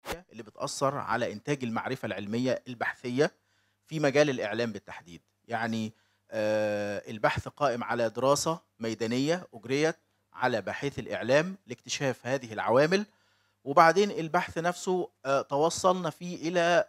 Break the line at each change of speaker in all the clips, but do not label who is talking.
اللي بتأثر على إنتاج المعرفة العلمية البحثية في مجال الإعلام بالتحديد يعني آه، البحث قائم على دراسة ميدانية أجريت على باحثي الإعلام لاكتشاف هذه العوامل وبعدين البحث نفسه آه، توصلنا فيه إلى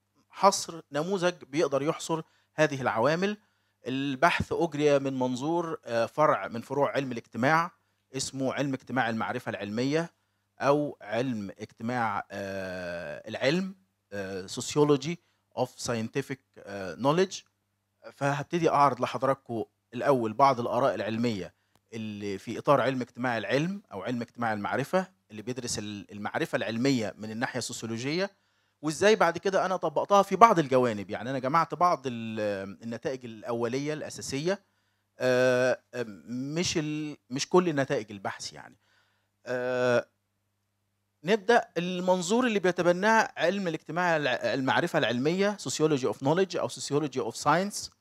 حصر نموذج بيقدر يحصر هذه العوامل البحث أجري من منظور آه، فرع من فروع علم الاجتماع اسمه علم اجتماع المعرفة العلمية أو علم اجتماع آه، العلم Sociology of Scientific آه، Knowledge فهبتدي أعرض لحضراتكم الأول بعض الآراء العلمية اللي في إطار علم اجتماع العلم أو علم اجتماع المعرفة اللي بيدرس المعرفة العلمية من الناحية السوسيولوجية وازاي بعد كده انا طبقتها في بعض الجوانب يعني انا جمعت بعض ال- النتائج الاوليه الاساسيه آه، آه، مش ال- مش كل نتائج البحث يعني آه، نبدا المنظور اللي بيتبناه علم الاجتماع الع- المعرفه العلميه sociology of knowledge او sociology of science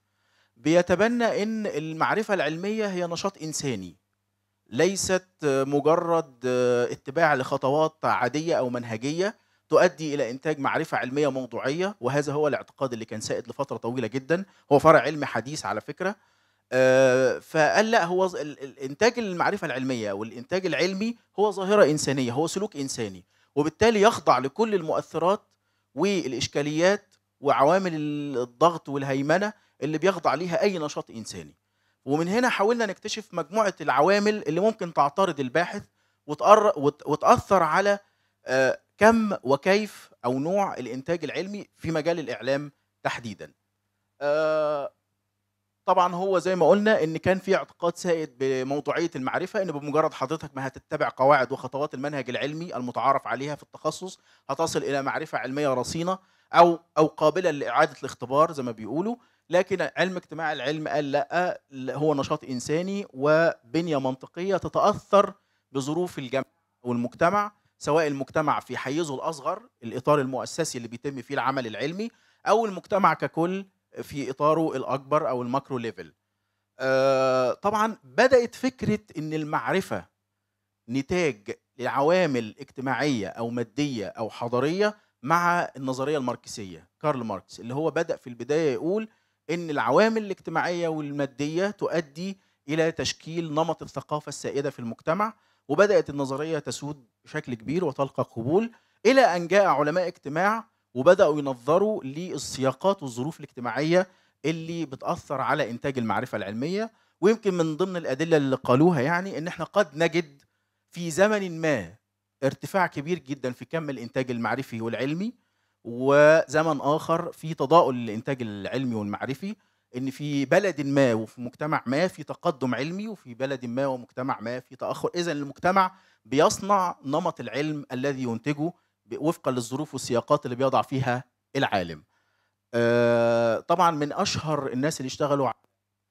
بيتبنى ان المعرفه العلميه هي نشاط انساني ليست آه، مجرد آه، اتباع لخطوات عاديه او منهجيه تؤدي الى انتاج معرفه علميه موضوعيه وهذا هو الاعتقاد اللي كان سائد لفتره طويله جدا هو فرع علمي حديث على فكره آه، فقال لا هو ز- ال- ال- انتاج المعرفه العلميه والانتاج العلمي هو ظاهره انسانيه هو سلوك انساني وبالتالي يخضع لكل المؤثرات والاشكاليات وعوامل الضغط والهيمنه اللي بيخضع ليها اي نشاط انساني ومن هنا حاولنا نكتشف مجموعه العوامل اللي ممكن تعترض الباحث وتقر- وت- وتاثر على آه، كم وكيف او نوع الانتاج العلمي في مجال الاعلام تحديدا آه، طبعا هو زي ما قلنا ان كان في اعتقاد سائد بموضوعيه المعرفه ان بمجرد حضرتك ما هتتبع قواعد وخطوات المنهج العلمي المتعارف عليها في التخصص هتصل الى معرفه علميه رصينه او او قابله لاعاده الاختبار زي ما بيقولوا لكن علم اجتماع العلم قال لا هو نشاط انساني وبنيه منطقيه تتاثر بظروف الجمع والمجتمع سواء المجتمع في حيزه الاصغر الاطار المؤسسي اللي بيتم فيه العمل العلمي او المجتمع ككل في اطاره الاكبر او الماكرو ليفل آه، طبعا بدات فكره ان المعرفه نتاج لعوامل اجتماعيه او ماديه او حضاريه مع النظريه الماركسيه كارل ماركس اللي هو بدا في البدايه يقول ان العوامل الاجتماعيه والماديه تؤدي الى تشكيل نمط الثقافه السائده في المجتمع وبدات النظريه تسود بشكل كبير وتلقى قبول الى ان جاء علماء اجتماع وبداوا ينظروا للسياقات والظروف الاجتماعيه اللي بتاثر على انتاج المعرفه العلميه ويمكن من ضمن الادله اللي قالوها يعني ان احنا قد نجد في زمن ما ارتفاع كبير جدا في كم الانتاج المعرفي والعلمي وزمن اخر في تضاؤل للانتاج العلمي والمعرفي ان في بلد ما وفي مجتمع ما في تقدم علمي وفي بلد ما ومجتمع ما في تاخر اذا المجتمع بيصنع نمط العلم الذي ينتجه وفقا للظروف والسياقات اللي بيضع فيها العالم آه، طبعا من اشهر الناس اللي اشتغلوا على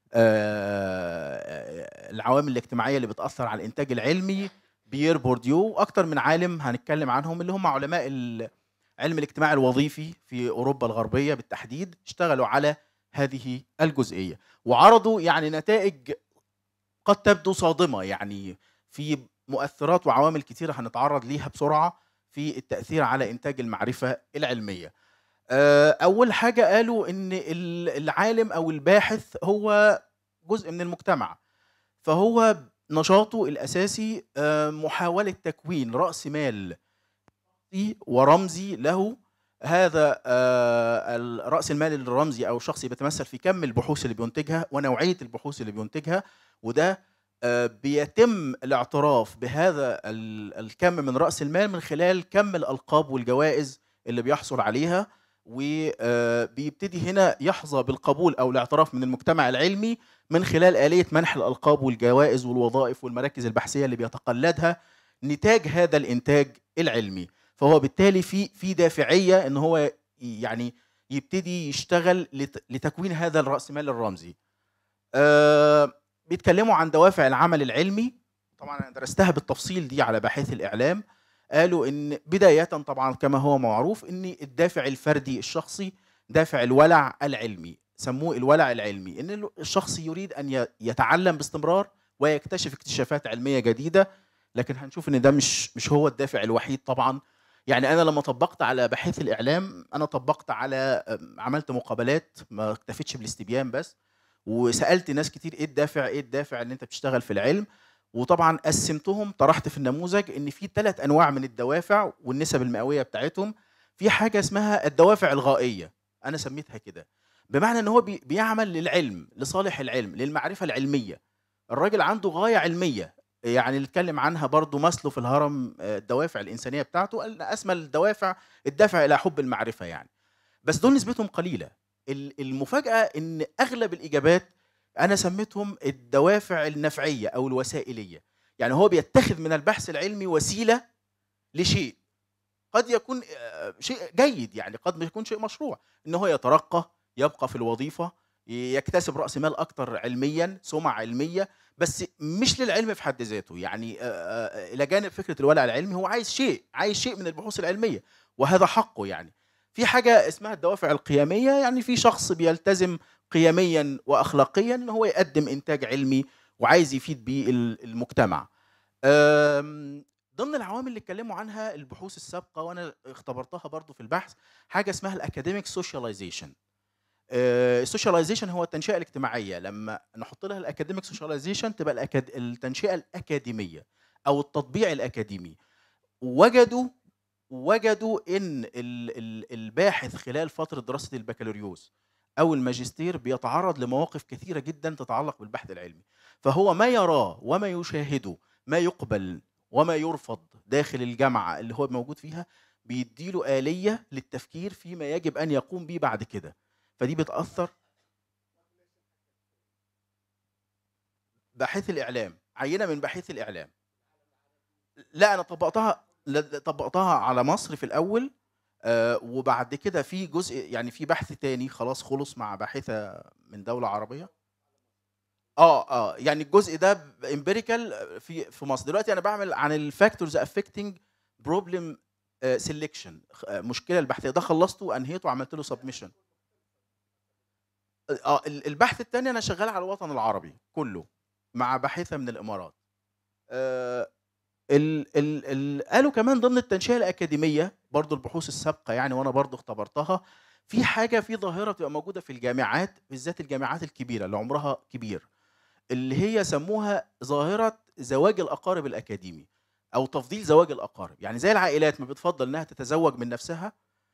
آه، العوامل الاجتماعيه اللي بتاثر على الانتاج العلمي بيير بورديو واكتر من عالم هنتكلم عنهم اللي هم علماء ال- علم الاجتماع الوظيفي في اوروبا الغربيه بالتحديد اشتغلوا على هذه الجزئيه وعرضوا يعني نتائج قد تبدو صادمه يعني في مؤثرات وعوامل كثيره هنتعرض ليها بسرعه في التاثير على انتاج المعرفه العلميه آه، اول حاجه قالوا ان ال- العالم او الباحث هو جزء من المجتمع فهو نشاطه الاساسي آه، محاوله تكوين راس مال شخصي ورمزي له هذا آه، ال- راس المال الرمزي او الشخصي بيتمثل في كم البحوث اللي بينتجها ونوعيه البحوث اللي بينتجها وده آه، بيتم الاعتراف بهذا ال- الكم من راس المال من خلال كم الالقاب والجوائز اللي بيحصل عليها وبيبتدي هنا يحظى بالقبول او الاعتراف من المجتمع العلمي من خلال آلية منح الألقاب والجوائز والوظائف والمراكز البحثية اللي بيتقلدها نتاج هذا الإنتاج العلمي فهو بالتالي في في دافعية إن هو يعني يبتدي يشتغل لت- لتكوين هذا الرأسمال الرمزي آه، بيتكلموا عن دوافع العمل العلمي طبعا أنا درستها بالتفصيل دي على باحثي الإعلام قالوا إن بداية طبعا كما هو معروف إن الدافع الفردي الشخصي دافع الولع العلمي سموه الولع العلمي ان الشخص يريد ان ي- يتعلم باستمرار ويكتشف اكتشافات علميه جديده لكن هنشوف ان ده مش مش هو الدافع الوحيد طبعا يعني انا لما طبقت على باحثي الاعلام انا طبقت على آمم، عملت مقابلات ما اكتفيتش بالاستبيان بس وسالت ناس كتير ايه الدافع ايه الدافع ان انت بتشتغل في العلم وطبعا قسمتهم طرحت في النموذج ان في ثلاث انواع من الدوافع والنسب المئويه بتاعتهم في حاجه اسمها الدوافع الغائيه انا سميتها كده بمعنى ان هو بي- بيعمل للعلم لصالح العلم للمعرفه العلميه الراجل عنده غايه علميه يعني اللي اتكلم عنها برضو مسلو في الهرم آه، الدوافع الانسانيه بتاعته قال اسمى الدوافع الدافع الى حب المعرفه يعني بس دول نسبتهم قليله ال- المفاجاه ان اغلب الاجابات انا سميتهم الدوافع النفعيه او الوسائليه يعني هو بيتخذ من البحث العلمي وسيله لشيء قد يكون آه، شيء جيد يعني قد ما يكون شيء مشروع ان هو يترقى يبقى في الوظيفه يكتسب راس مال اكتر علميا سمعه علميه بس مش للعلم في حد ذاته يعني آه، آه، الى جانب فكره الولع العلمي هو عايز شيء عايز شيء من البحوث العلميه وهذا حقه يعني في حاجه اسمها الدوافع القيميه يعني في شخص بيلتزم قيميا واخلاقيا ان هو يقدم انتاج علمي وعايز يفيد بيه ال- المجتمع أم، ضمن العوامل اللي اتكلموا عنها البحوث السابقه وانا اختبرتها برضو في البحث حاجه اسمها الاكاديميك سوشياليزيشن السوشياليزيشن هو التنشئه الاجتماعيه لما نحط لها الاكاديميك سوشياليزيشن تبقى الأكاد... التنشئه الاكاديميه او التطبيع الاكاديمي وجدوا وجدوا ان ال- ال- الباحث خلال فتره دراسه البكالوريوس او الماجستير بيتعرض لمواقف كثيره جدا تتعلق بالبحث العلمي فهو ما يراه وما يشاهده ما يقبل وما يرفض داخل الجامعه اللي هو موجود فيها بيديله آلية للتفكير فيما يجب أن يقوم به بعد كده فدي بتأثر باحث الإعلام عينة من باحث الإعلام لا أنا طبقتها لا، طبقتها على مصر في الأول آه، وبعد كده في جزء يعني في بحث تاني خلاص خلص مع باحثة من دولة عربية اه اه يعني الجزء ده امبيريكال في في مصر دلوقتي انا بعمل عن الفاكتورز افكتنج بروبلم سيلكشن مشكله البحثيه ده خلصته وانهيته وعملت له سبمشن اه ال- البحث الثاني انا شغال على الوطن العربي كله مع باحثه من الامارات آه ال ال ال قالوا كمان ضمن التنشئه الاكاديميه برضو البحوث السابقه يعني وانا برضو اختبرتها في حاجه في ظاهره بتبقى موجوده في الجامعات بالذات الجامعات الكبيره اللي عمرها كبير اللي هي سموها ظاهره زواج الاقارب الاكاديمي او تفضيل زواج الاقارب يعني زي العائلات ما بتفضل انها تتزوج من نفسها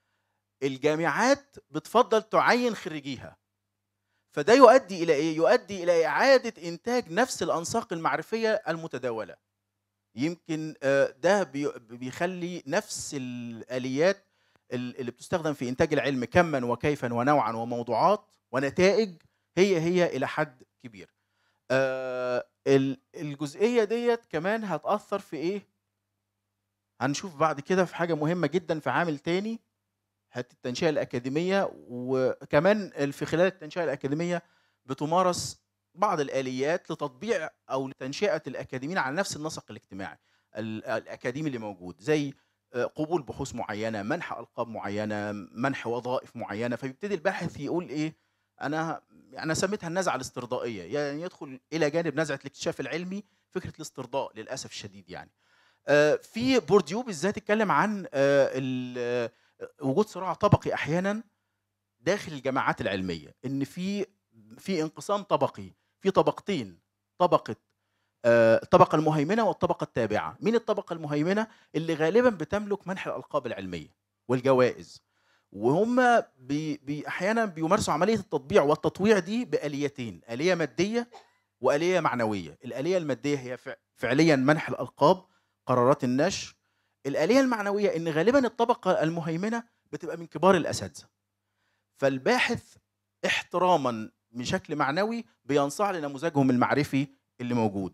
الجامعات بتفضل تعين خريجيها فده يؤدي الى ايه يؤدي الى اعاده انتاج نفس الانساق المعرفيه المتداوله يمكن آه، ده بي- بيخلي نفس الاليات ال- اللي بتستخدم في انتاج العلم كما وكيفا ونوعا وموضوعات ونتائج هي هي الى حد كبير آه، ال- الجزئيه ديت كمان هتاثر في ايه هنشوف بعد كده في حاجه مهمه جدا في عامل تاني هت التنشئه الاكاديميه وكمان في خلال التنشئه الاكاديميه بتمارس بعض الاليات لتطبيع او لتنشئه الاكاديميين على نفس النسق الاجتماعي ال- الاكاديمي اللي موجود زي آه، قبول بحوث معينه منح القاب معينه منح وظائف معينه فبيبتدي الباحث يقول ايه انا انا سميتها النزعه الاسترضائيه يعني يدخل الى جانب نزعه الاكتشاف العلمي فكره الاسترضاء للاسف الشديد يعني آه، في بورديو بالذات اتكلم عن آه، ال- آه، وجود صراع طبقي احيانا داخل الجامعات العلميه ان في في انقسام طبقي في طبقتين طبقه آه، الطبقه المهيمنه والطبقه التابعه مين الطبقه المهيمنه اللي غالبا بتملك منح الالقاب العلميه والجوائز وهم بي بي احيانا بيمارسوا عمليه التطبيع والتطويع دي باليتين اليه ماديه واليه معنويه الاليه الماديه هي فع- فعليا منح الالقاب قرارات النشر الاليه المعنويه ان غالبا الطبقه المهيمنه بتبقى من كبار الاساتذه فالباحث احتراما بشكل معنوي بينصاع لنموذجهم المعرفي اللي موجود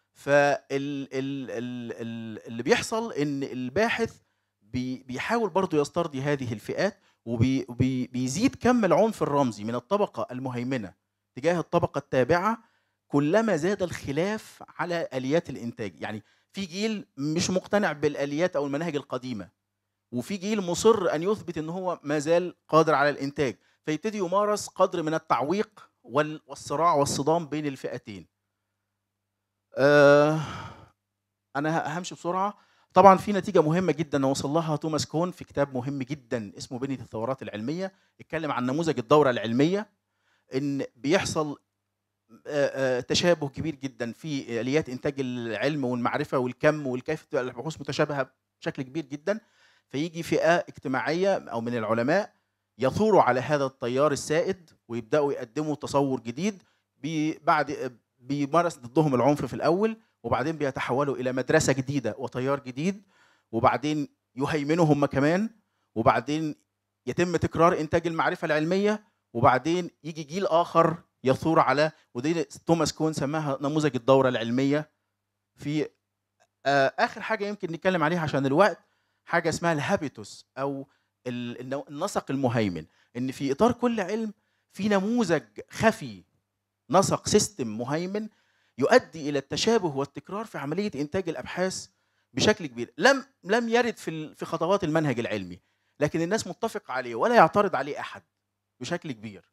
فاللي بيحصل ان الباحث بي- بيحاول برضه يسترضي هذه الفئات وبيزيد كم العنف الرمزي من الطبقه المهيمنه تجاه الطبقه التابعه كلما زاد الخلاف على اليات الانتاج يعني في جيل مش مقتنع بالاليات او المناهج القديمه وفي جيل مصر ان يثبت ان هو ما زال قادر على الانتاج فيبتدي يمارس قدر من التعويق وال- والصراع والصدام بين الفئتين آه، انا ه- همشي بسرعه طبعا في نتيجه مهمه جدا وصل لها توماس كون في كتاب مهم جدا اسمه بنيه الثورات العلميه اتكلم عن نموذج الدوره العلميه ان بيحصل آه، آه، تشابه كبير جدا في اليات انتاج العلم والمعرفه والكم والكيف تبقى البحوث متشابهه بشكل كبير جدا فيجي فئه اجتماعيه او من العلماء يثوروا على هذا التيار السائد ويبداوا يقدموا تصور جديد بي- بعد بيمارس ضدهم العنف في الاول وبعدين بيتحولوا الى مدرسه جديده وتيار جديد وبعدين يهيمنوا هم كمان وبعدين يتم تكرار انتاج المعرفه العلميه وبعدين يجي جيل اخر يثور على ودي توماس كون سماها نموذج الدوره العلميه في آه، اخر حاجه يمكن نتكلم عليها عشان الوقت حاجه اسمها الهابيتوس او ال- النو- النسق المهيمن ان في اطار كل علم في نموذج خفي نسق سيستم مهيمن يؤدي الى التشابه والتكرار في عمليه انتاج الابحاث بشكل كبير لم لم يرد في ال- في خطوات المنهج العلمي لكن الناس متفق عليه ولا يعترض عليه احد بشكل كبير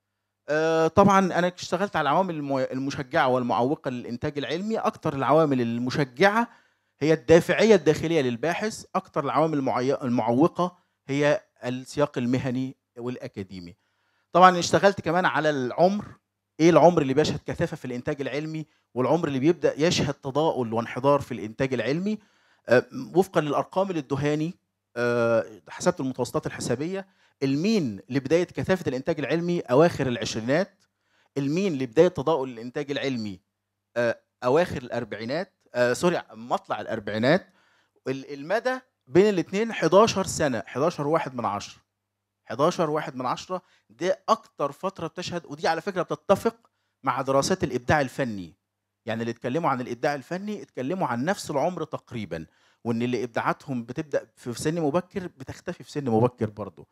آه، طبعا انا اشتغلت على العوامل المو- المشجعه والمعوقه للانتاج العلمي اكتر العوامل المشجعه هي الدافعيه الداخليه للباحث اكتر العوامل المعي- المعوقه هي السياق المهني والاكاديمي طبعا اشتغلت كمان على العمر ايه العمر اللي بيشهد كثافه في الانتاج العلمي والعمر اللي بيبدا يشهد تضاؤل وانحدار في الانتاج العلمي آه، وفقا للارقام اللي ادوهاني آه، حسبت المتوسطات الحسابيه المين لبدايه كثافه الانتاج العلمي اواخر العشرينات المين لبدايه تضاؤل الانتاج العلمي آه، اواخر الاربعينات آه، سوري مطلع الاربعينات ال- المدى بين الاثنين 11 سنه 11 واحد من عشرة 11 واحد من عشرة ده اكتر فتره بتشهد ودي على فكره بتتفق مع دراسات الابداع الفني يعني اللي اتكلموا عن الابداع الفني اتكلموا عن نفس العمر تقريبا وان اللي ابداعاتهم بتبدا في سن مبكر بتختفي في سن مبكر برضه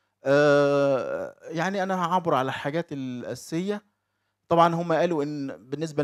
آه، يعني انا هعبر على الحاجات الاساسيه طبعا هم قالوا ان بالنسبه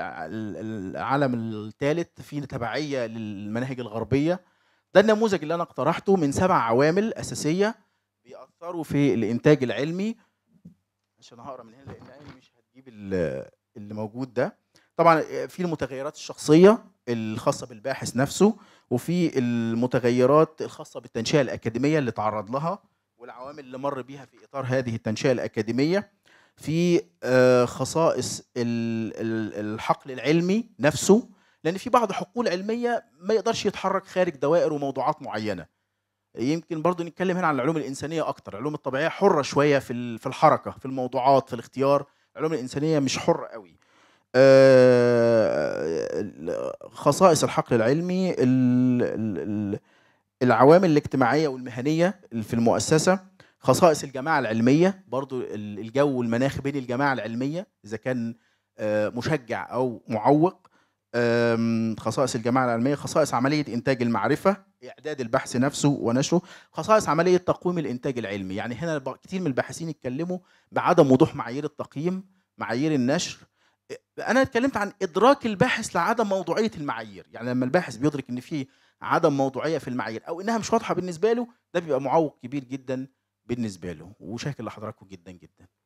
للعالم الثالث في تبعيه للمناهج الغربيه ده النموذج اللي انا اقترحته من سبع عوامل اساسيه بيأثروا في الانتاج العلمي عشان هقرا من هنا لان عيني مش هتجيب ال- اللي موجود ده طبعا في المتغيرات الشخصيه الخاصه بالباحث نفسه وفي المتغيرات الخاصه بالتنشئه الاكاديميه اللي تعرض لها والعوامل اللي مر بيها في اطار هذه التنشئه الاكاديميه في آه، خصائص ال- ال- الحقل العلمي نفسه لان في بعض حقول علميه ما يقدرش يتحرك خارج دوائر وموضوعات معينه يمكن برضو نتكلم هنا عن العلوم الانسانيه اكتر العلوم الطبيعيه حره شويه في ال- في الحركه في الموضوعات في الاختيار العلوم الانسانيه مش حره قوي آه، خصائص الحقل العلمي ال- ال- ال- العوامل الاجتماعيه والمهنيه اللي في المؤسسه خصائص الجماعه العلميه برضو ال- الجو والمناخ بين الجماعه العلميه اذا كان آه، مشجع او معوق آم، خصائص الجماعه العلميه خصائص عمليه انتاج المعرفه اعداد البحث نفسه ونشره خصائص عمليه تقويم الانتاج العلمي يعني هنا ب- كتير من الباحثين اتكلموا بعدم وضوح معايير التقييم معايير النشر انا اتكلمت عن ادراك الباحث لعدم موضوعيه المعايير يعني لما الباحث بيدرك ان في عدم موضوعيه في المعايير او انها مش واضحه بالنسبه له ده بيبقى معوق كبير جدا بالنسبه له وشاكر لحضراتكم جدا جدا